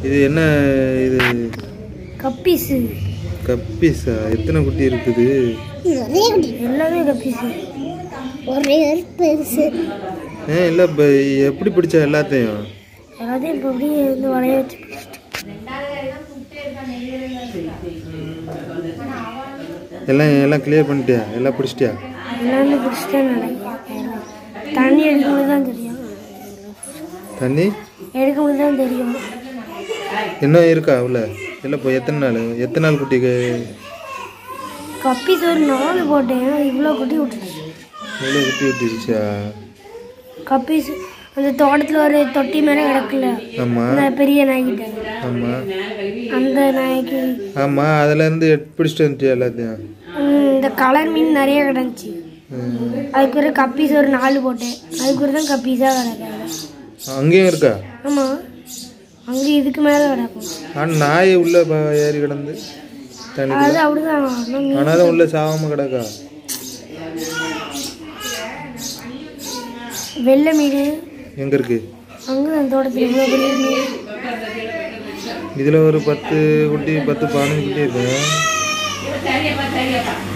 இது என்ன இது கப்பீஸு கப்பீஸா எத்தனை குட்டி இருக்குது நிறைய குட்டி எல்லாமே கப்பீஸு ஒரே ஒரு பெருசு ஏன் இல்லை இப்போ எப்படி பிடிச்ச எல்லாத்தையும் எல்லாத்தையும் இப்போ அப்படியே வந்து வளைய வச்சு பிடிச்சிட்டு எல்லாம் எல்லாம் கிளியர் பண்ணிட்டியா எல்லாம் பிடிச்சிட்டியா எல்லாமே பிடிச்சிட்டே நினைக்கிறேன் தண்ணி எடுக்கும்போது தான் தெரியும் தண்ணி எடுக்கும்போது தான் தெரியும் இன்னும் இருக்கா உள்ள இல்லை இப்போ எத்தனை நாள் எத்தனை நாள் குட்டிக்கு கப்பீஸ் ஒரு நாலு போட்டேன் இவ்வளோ குட்டி விட்டுருச்சு இவ்வளோ குட்டி விட்டுருச்சா கப்பீஸ் அந்த தோட்டத்தில் ஒரு தொட்டி மேலே கிடக்குல ஆமாம் அந்த பெரிய நாய்கிட்ட ஆமாம் அந்த நாய்க்கு ஆமாம் அதுலேருந்து பிடிச்சிட்டு வந்துட்டியா எல்லாத்தையும் ம், இந்த கலர் மீன் நிறைய கிடந்துச்சு ம். அதுக்கு ஒரு கப்பீஸ் ஒரு நாலு போட்டேன் அதுக்கு ஒரு தான் கப்பீஸாக கிடக்காது அங்கேயும் இருக்கா ஆமாம் அங்கே இதுக்கு மேலே கிடக்கும் ஆனால் நாய் உள்ளே ப- ஏறி கிடந்து தண்ணி அது அப்படிதான் ஆனா மீன் ஆனாலும் உள்ளே சாகாமல் கிடக்கா வெள்ளை மீன் எங்கே இருக்கு அங்கே அந்த தோட்டத்தில் இவ்வளோ பெரிய மீன் இதில் ஒரு பத்து குட்டி பத்து பதினஞ்சு குட்டி இருக்கு